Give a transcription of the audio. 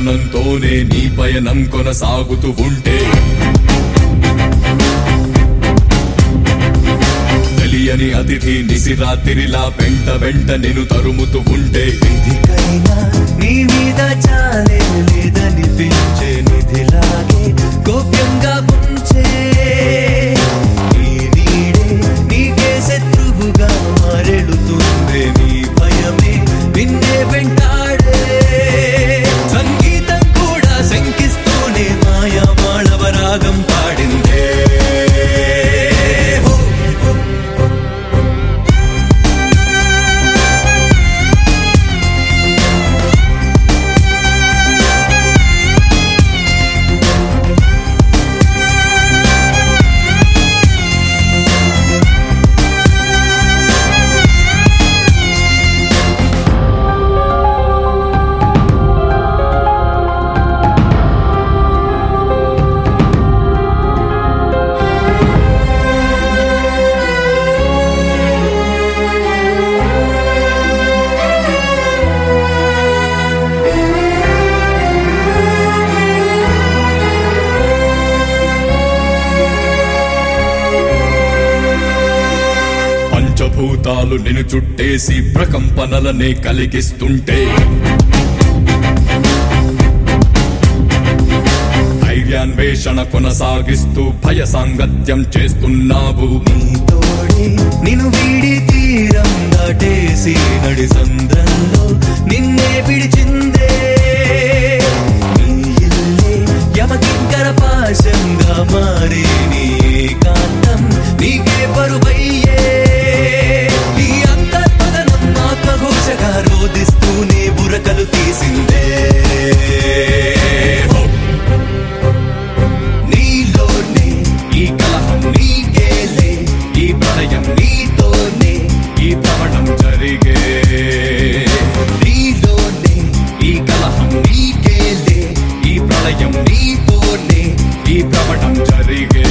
క్షణంతోనే నీ పయనం కొనసాగుతూ ఉంటే తెలియని అతిథి నిసిరాతిరిలా వెంట వెంట నేను తరుముతూ ఉంటే నిధికైనా నీ మీద చాలే లేదనిపించే నిధిలాగే గోప్యంగా ఉంచే నీ నీడే నీకే శత్రువుగా మారెడుతుంది నీ భయమే నిన్నే వెంటాడే సంగీతం కూడా శంకిస్తూనే మాయా మాళవరాగం పాడిందే హో, హో. పంచభూతాలు నిన్ను చుట్టేసి ప్రకంపనలనే కలిగిస్తుంటే ధైర్యాన్వేషణ కొనసాగిస్తూ భయ సాంగత్యం చేస్తున్నావు నీ తోడే నిన్ను వీడి తీరం దాటేసి నడి సంద్రంలో నిన్నే విడిచిందే నీ ఇల్లే యమకింకర పాశంగా మారే నీ ఏకాంతం నీకే బరువయ్యే నీ అంతర్మదనం ఆత్మఘోషగా రోదిస్తూనే బురకలు తీసిందే హో! నీలోనే ఈ కలహం నీకేలే ఈ ప్రళయం నీతోనే ఈ భ్రమణం జరిగే నీలోనే ఈ కలహం నీకేలే ఈ ప్రళయం నీతోనే ఈ భ్రమణం జరిగే